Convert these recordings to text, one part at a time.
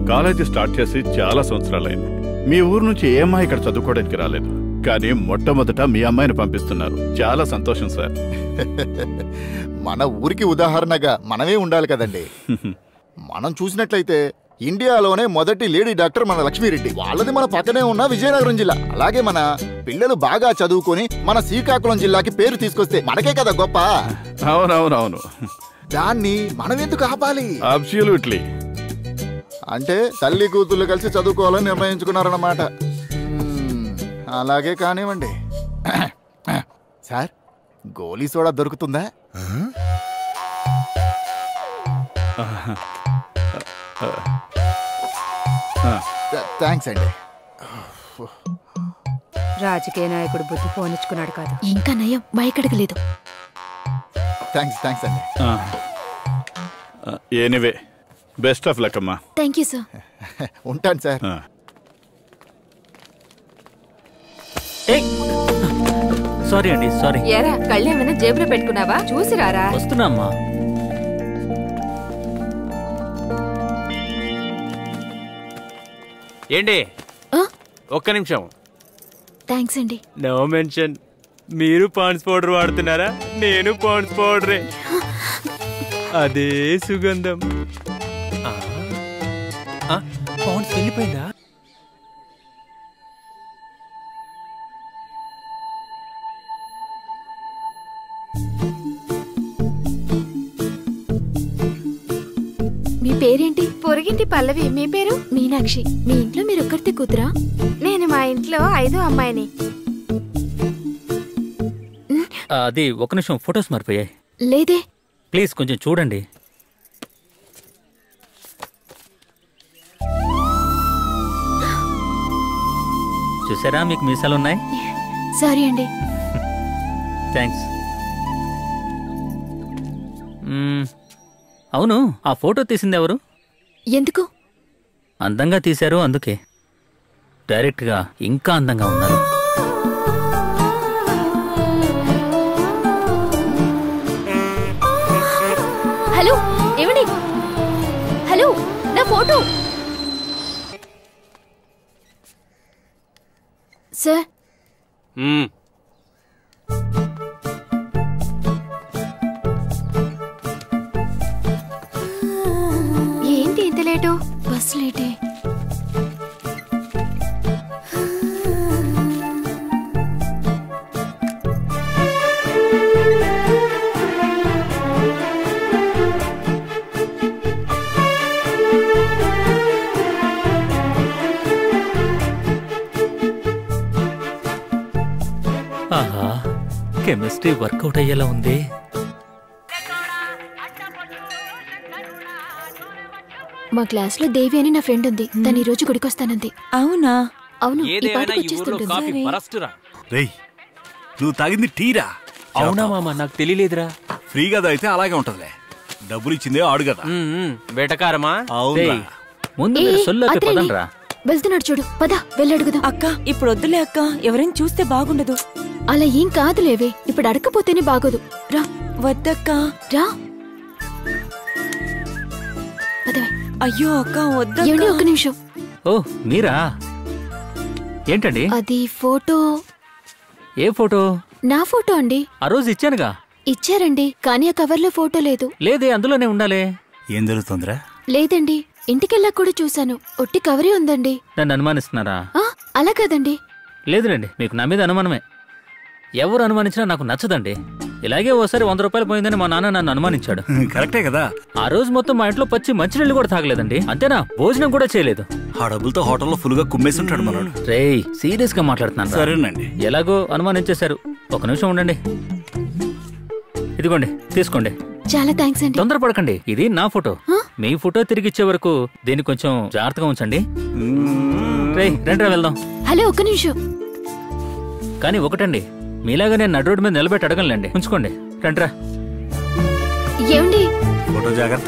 College start చేసి చాలా సంవత్సరాలైంది మీ ఊరు నుంచి ఏ అమ్మాయి ఇక్కడ చదువుకోవడానికి రాలేదు కానీ మొట్టమొదట మీ అమ్మాయిని పంపిస్తున్నారు చాలా సంతోషం సార్ మన ఊరికి ఉదాహరణగా మనమే ఉండాలి కదండి మనం చూసినట్లయితే ఇండియాలోనే మొదటి లేడీ డాక్టర్ మన లక్ష్మీరెడ్డి వాళ్ళది మన పక్కనే ఉన్న విజయనగరం జిల్లా అలాగే మన పిల్లలు బాగా చదువుకొని మన శ్రీకాకుళం జిల్లాకి పేరు తీసుకొస్తే మనకే కదా గొప్ప అవునవునవును దాన్ని మనం ఎందుకు ఆపాలి అబ్సల్యూట్లీ అంటే తల్లి కూతుళ్ళు కలిసి చదువుకోవాలని నిర్ణయించుకున్నారన్నమాట మ్మ్, అలాగే కానివ్వండి సార్ గోలీ సోడా దొరుకుతుందా థ్యాంక్స్ అండి రాజకీయ నాయకుడు బుద్ధి పోనిచ్చుకున్నాడు కాదు ఇంకా నయం బయకడికి లేదు థ్యాంక్స్ థ్యాంక్స్ అండి ఎనీవే బెస్ట్ ఆఫ్ లక్ అమ్మా థ్యాంక్ యూ సార్ ఉంటాను సార్ ఆ. సారీ అండి సారీ ఎరా కళ్ళేమైనా జేబులో పెట్టుకున్నావా చూసి రారా వస్తున్నా అమ్మా ఏంటి ఆ? ఒక్క నిమిషం థ్యాంక్స్ అండి నో మెన్షన్ మీరు పాండ్స్ పౌడర్ వాడుతున్నారా నేను పాండ్స్ పౌడరే అదే సుగంధం ఆ? ఆ, పాండ్స్ వెళ్ళిపోయిందా మీ పేరేంటి పొరిగింటి పల్లవి మీ పేరు మీనాక్షి మీ ఇంట్లో మీరు ఒక్కరితే కూతురా నేను మా ఇంట్లో ఐదో అమ్మాయిని ఆ, అది ఒక నిమిషం ఫొటోస్ మారిపోయాయి లేదే ప్లీజ్ కొంచెం చూడండి చూసారా మీకు మీసాలు ఉన్నాయి సారీ అండి థ్యాంక్స్ మ్మ్, అవును ఆ ఫోటో తీసింది ఎవరు ఎందుకు అందంగా తీశారు అందుకే డైరెక్ట్గా ఇంకా అందంగా ఉన్నారు హలో ఏమండి హలో నా ఫోటో సార్ మ్మ్. ఏంటి ఇంత లేటు బస్ లేటే ఆహా కెమిస్ట్రీ వర్కౌట్ అయ్యేలా ఉంది మా క్లాస్ లో దేవి అని నా ఫ్రెండ్ ఉంది తను ఈ రోజు గుడికొస్తానంది అవునా అవును ఈ ఏదేమైనా పాటకు ఈ ఊర్లో వచ్చేస్తుంటుంది కాఫీ బరస్ట్ రా రేయ్ నువ్వు తాగింది టీరా అవునా మామ నాకు తెలియలేదురా ఫ్రీగా తాగితే అలాగే ఉంటదిలే డబ్బులు ఇచ్చిందే ఆడు కదా మ్మ్, మ్మ్. వేటకారమా అవునా రేయ్, ముందు ఏ, మీరు సొల్లోకి అత్రేని. పదండ్రా వెళ్తున్నాడు చూడు పద వెళ్ళడుగుదాం అక్క ఇప్పుడు వద్దులే అక్క ఎవరైనా చూస్తే బాగుండదు అలా ఏం కాదులేవే ఇప్పుడు అడకపోతేనే బాగోదు రా వద్దక్క రా పదవే అయ్యో అక్క వద్దక్క ఏమండి ఒక్క నిమిషం ఓ మీరా ఏంటండి అది ఫోటో ఏ ఫోటో నా ఫోటో అండి ఆ రోజు ఇచ్చానుగా ఇచ్చారండి కానీ ఆ కవర్లో ఫోటో లేదు లేదే అందులోనే ఉండాలి ఏం జరుగుతుందిరా లేదండి ఇంటికెళ్ళాక కూడా చూశాను ఒట్టి కవరే ఉందండి నన్ను అనుమానిస్తున్నారా ఆ, అలా కాదండి లేదులేండి మీకు నా మీద అనుమానమే ఎవరు అనుమానించినా నాకు నచ్చదండి ఇలాగే ఓసారి వంద రూపాయలు పోయిందని మా నాన్న నన్ను అనుమానించాడు కరెక్టే కదా ఆ రోజు మొత్తం మా ఇంట్లో పచ్చి మంచినీళ్ళు కూడా తాగలేదండి అంతేనా భోజనం కూడా చేయలేదు ఆ డబ్బులతో హోటల్లో ఫుల్గా కుమ్మేసి ఉంటాడు మనోడు రేయ్ సీరియస్ గా మాట్లాడుతున్నాను రా. సరేనండి ఎలాగో అనుమానించేశారు ఒక నిమిషం ఉండండి ఇదిగోండి తీసుకోండి చాలా థ్యాంక్స్ అండి తొందరపడకండి ఇది నా ఫోటో మీ ఫోటో తిరిగి ఇచ్చే వరకు దీన్ని కొంచెం జాగ్రత్తగా ఉంచండి రేయ్ రండి వెళ్దాం హలో ఒక్క నిమిషం కానీ ఒకటండి మీలాగా నేను నడు రోడ్డు మీద నిలబెట్టి అడగలండి ఉంచుకోండి రండిరా ఏమండి ఫోటో జాగ్రత్త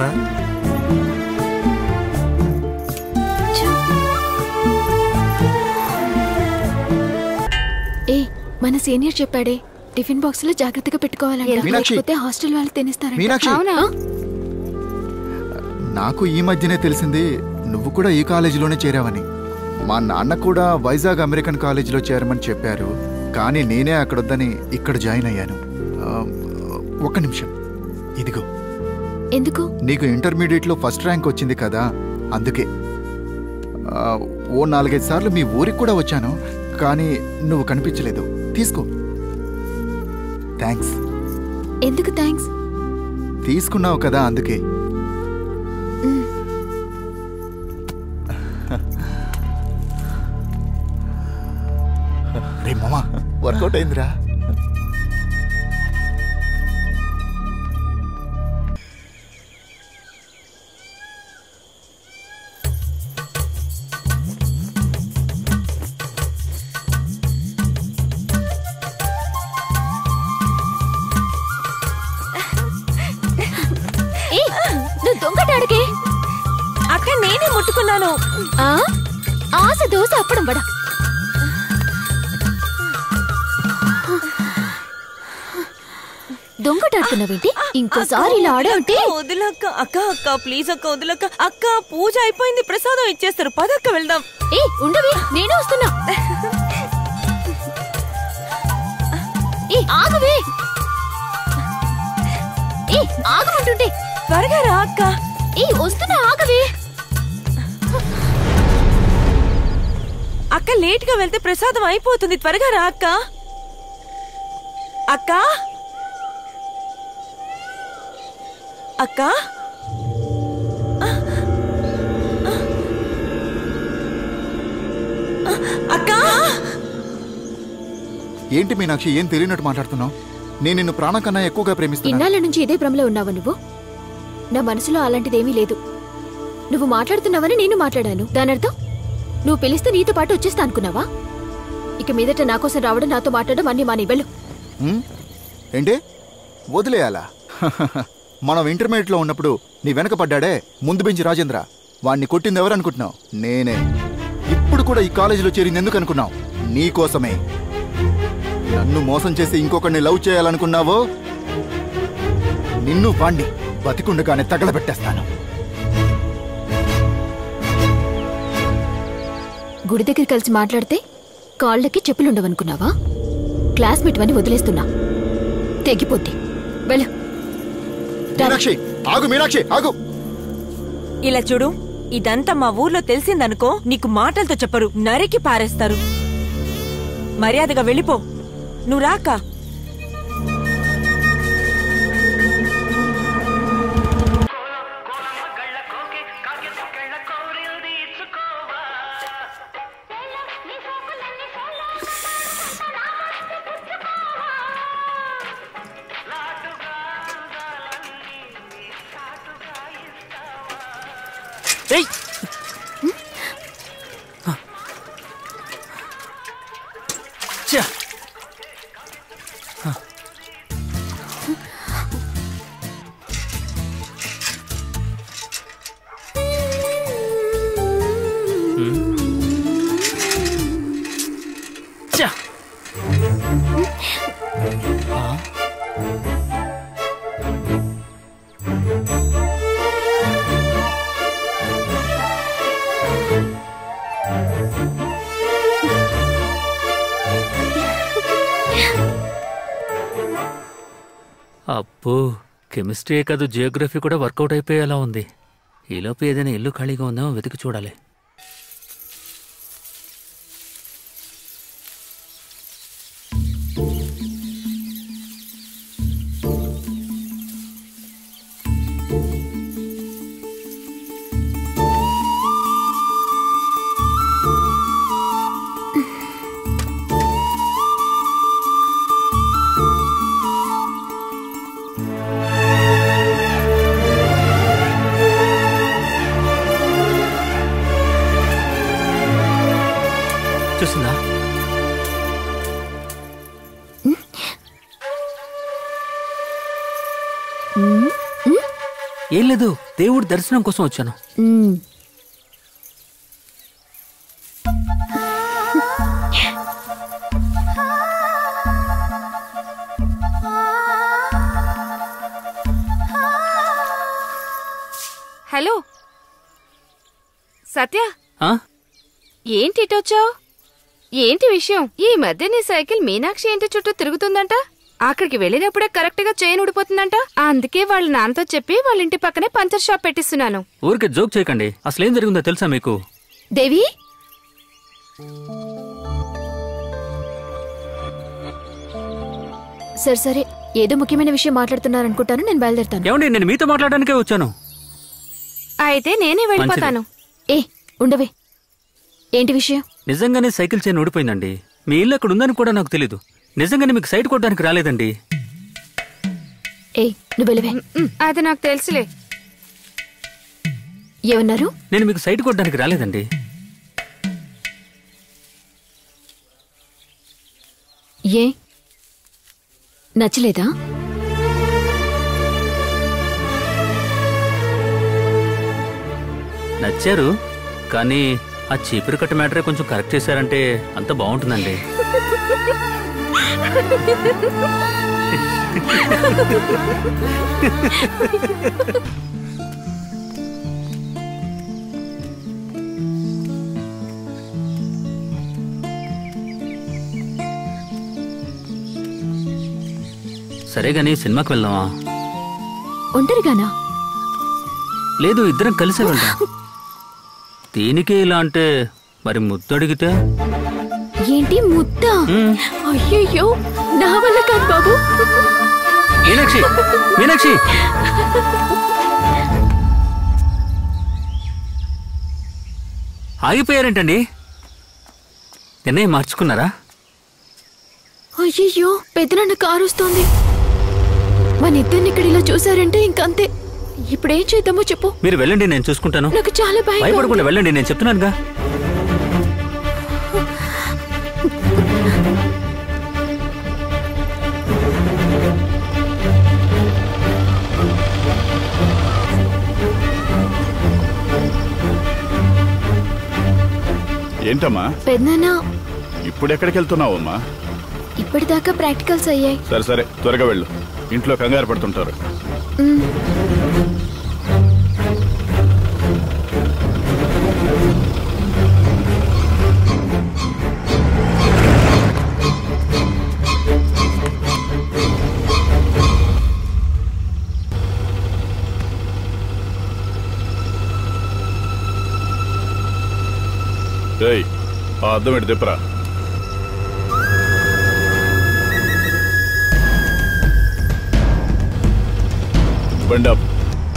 ఏ మన సీనియర్ చెప్పాడే టిఫిన్ బాక్స్ లో జాగ్రత్తగా పెట్టుకోవాలంట మీనాక్షి. లేకపోతే హాస్టల్ వాళ్ళు తినేస్తారంట మీనాక్షి. అవునా? ఆ? నాకు ఈ మధ్యనే తెలిసింది నువ్వు కూడా ఈ కాలేజీలోనే చేరావని మా నాన్న కూడా వైజాగ్ అమెరికన్ కాలేజీలో చేరమని చెప్పారు కానీ నేనే అక్కడొద్దని ఇక్కడ జాయిన్ అయ్యాను ఆ, ఒక్క నిమిషం ఇదిగో ఎందుకు నీకు ఇంటర్మీడియట్లో ఫస్ట్ ర్యాంక్ వచ్చింది కదా అందుకే ఆ, ఓ నాలుగైదు సార్లు మీ ఊరికి కూడా వచ్చాను కానీ నువ్వు కనిపించలేదు తీసుకో థ్యాంక్స్ ఎందుకు థ్యాంక్స్ తీసుకున్నావు కదా అందుకే రే మామా వర్కౌట్ అయిందిరా ఏ నువ్వు దొంగటాడకే అక్క నేనే ముట్టుకున్నాను ఆ ఆశ దోశ అప్పడం వడ దొంగటాడుతున్నావేంటి ఇంకోసారి ఇలా ఆడావంటే అక్క, వదిలక్క అక్క అక్క ప్లీజ్ అక్క వదిలక్క అక్క పూజ అయిపోయింది ప్రసాదం ఇచ్చేస్తారు పదక్క వెళ్దాం ఏ ఉండవి నేను వస్తున్నా ఏ ఆగవే ఏ ఆగమంటుంటే త్వరగా రా అక్క ఏ వస్తున్నా ఆగవే అక్క లేట్ గా వెళ్తే ప్రసాదం అయిపోతుంది త్వరగా రా అక్క అక్క అక్క అక్క ఏంటి మీనాక్షి ఏం తెలియనట్టు మాట్లాడుతున్నావు నేను నిన్ను ప్రాణం కన్నా ఎక్కువగా ప్రేమిస్తున్నా ఇన్నాళ్ళ నుంచి ఇదే భ్రమలో ఉన్నావా నువ్వు నా మనసులో అలాంటిదేమీ లేదు నువ్వు మాట్లాడుతున్నావని నేను మాట్లాడాను దానర్థం నువ్వు పిలిస్తే నీతో పాటు వచ్చేస్తా అనుకున్నావా ఇక మీదట నా కోసం రావడం నాతో మాట్లాడడం అన్ని మాని వెళ్ళు ఉమ్? ఏంటి వదిలేయాలా మనం ఇంటర్మీడియట్లో ఉన్నప్పుడు నీ వెనక పడ్డాడే ముందు బెంచి రాజేంద్ర వాణ్ణి కొట్టింది ఎవరు అనుకుంటున్నావు నేనే ఇప్పుడు కూడా ఈ కాలేజీలో చేరింది ఎందుకు అనుకున్నావు నీ కోసమే నన్ను మోసం చేసి ఇంకొకరిని లవ్ చేయాలనుకున్నావో నిన్ను వాణ్ణి బతికుండగానే తగలబెట్టేస్తాను గుడి దగ్గర కలిసి మాట్లాడితే కాళ్ళకి చెప్పులుండవనుకున్నావా క్లాస్మేట్ అని వదిలేస్తున్నా తెగిపోద్ది వెళ్ళు రా. మీనాక్షి ఆగు మీనాక్షి ఆగు ఇలా చూడు ఇదంతా మా ఊర్లో తెలిసిందనుకో నీకు మాటలతో చెప్పరు నరికి పారేస్తారు మర్యాదగా వెళ్ళిపో నువ్వు రాక ఏయ్ ఛ! ఛ! అబ్బో కెమిస్ట్రీ కాదు జియోగ్రఫీ కూడా వర్కౌట్ అయిపోయేలా ఉంది ఈలోపు ఏదైనా ఇల్లు ఖాళీగా ఉందేమో వెతికి చూడాలి చూసిందా ఏం లేదు దేవుడి దర్శనం కోసం వచ్చాను మ్మ్. హలో సత్య ఆ? ఏంటి ఇటొచ్చావు ఏంటి విషయం ఈ మధ్య నీ సైకిల్ మీనాక్షి ఇంటి చుట్టూ తిరుగుతుందంట అక్కడికి వెళ్ళినప్పుడే కరెక్ట్ గా చైన్ ఊడిపోతుందంట అందుకే వాళ్ళ నాన్నతో చెప్పి వాళ్ళ ఇంటి పక్కనే పంచర్ షాప్ పెట్టిస్తున్నాను ఊరికే జోక్ చేయకండి అసలు ఏం జరిగిందో తెలుసా మీకు దేవి సరే సరే ఏదో ముఖ్యమైన విషయం మాట్లాడుతున్నారనుకుంటాను నేను బయలుదేరుతాను ఏమండి నేను మీతో మాట్లాడడానికే వచ్చాను అయితే నేనే వెళ్ళిపోతాను ఏ ఉండవే ఏంటి విషయం నిజంగానే సైకిల్ చైన్ ఊడిపోయిందండి మీ ఇల్లు అక్కడ ఉందని కూడా నాకు తెలీదు నిజంగానే మీకు సైట్ కొట్టడానికి రాలేదండి ఏ నువ్వు వెళ్ళవే ఉమ్, అది నాకు తెలుసులే ఏమన్నారు నేను మీకు సైట్ కొట్టడానికి రాలేదండి ఏ నచ్చలేదా నచ్చారు కానీ ఆ చీపురు కట్ట మ్యాటరే కొంచెం కరెక్ట్ చేశారంటే అంత బాగుంటుందండి సరే గాని సినిమాకి వెళ్దామా ఒంటరిగానా లేదు ఇద్దరం కలిసే వెళ్దాం దీనికి ఇలా అంటే మరి ముద్దు అడిగితే ఏంటి ముద్ద అయ్యయ్యో నా వల్ల కాదు బాబు మీనాక్షి మీనాక్షి ఆగిపోయారేంటండి నిర్ణయం మార్చుకున్నారా అయ్యయ్యో పెద్దనాన్న కారు వస్తోంది మన ఇద్దరిని ఇక్కడ ఇలా చూసారంటే ఇంకంతే ఇప్పుడేం చేద్దామో చెప్పు మీరు వెళ్ళండి నేను చూసుకుంటాను నాకు చాలా భయం భయపడకుండా వెళ్ళండి నేను చెప్తున్నానుగా ఏంటమ్మా పెద్దనాన్న ఇప్పుడు ఎక్కడికి వెళ్తున్నావు అమ్మా ఇప్పటిదాకా ప్రాక్టికల్స్ అయ్యాయి సరే సరే త్వరగా వెళ్ళు ఇంట్లో కంగారు పడుతుంటారు ఏయ్, ఆ అద్దం ఇటు తిప్పరా బండప్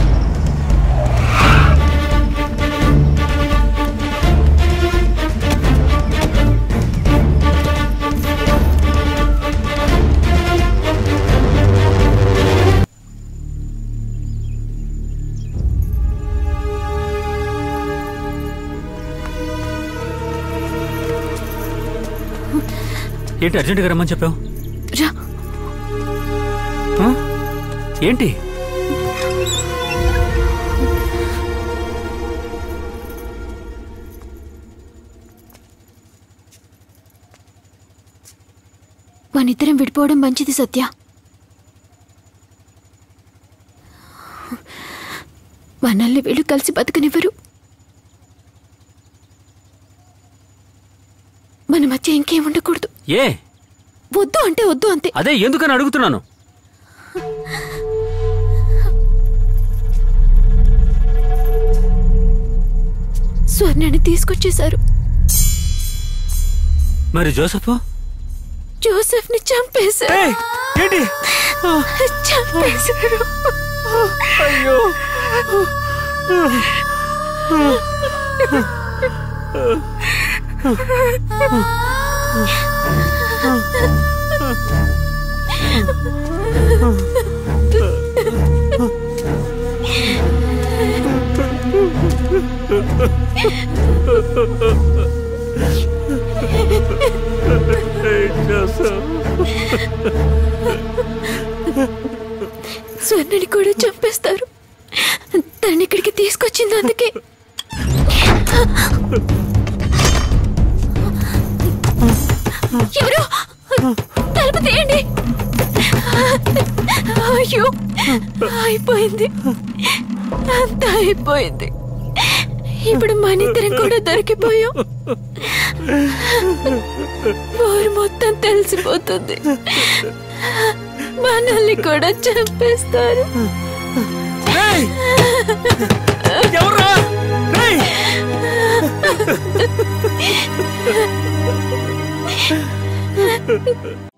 ఏంటి అర్జెంటుగా రమ్మని చెప్పావు రా ఆ? ఏంటి మనిద్దరం విడిపోవడం మంచిది సత్య మనల్ని వీళ్ళు కలిసి బతకనివ్వరు మన మధ్య ఇంకేం ఉండకూడదు ఏ వద్దు అంటే వద్దు అంతే అదే ఎందుకని అడుగుతున్నాను స్వర్ణని తీసుకొచ్చేశారు మరి జోసఫ్ జోసెఫ్ ని చంపేశారు ఏంటి చంపేశారు స్వర్ణని కూడా చంపేస్తారు తనని ఇక్కడికి తీసుకొచ్చింది అందుకే ఎవరు తలుపు తీయండి అయ్యో అయిపోయింది అంతా అయిపోయింది ఇప్పుడు మన ఇద్దరం కూడా దొరికిపోయాం ఊరు మొత్తం తెలిసిపోతుంది మనల్ని కూడా చంపేస్తారు ఎవర్రా రేయ్!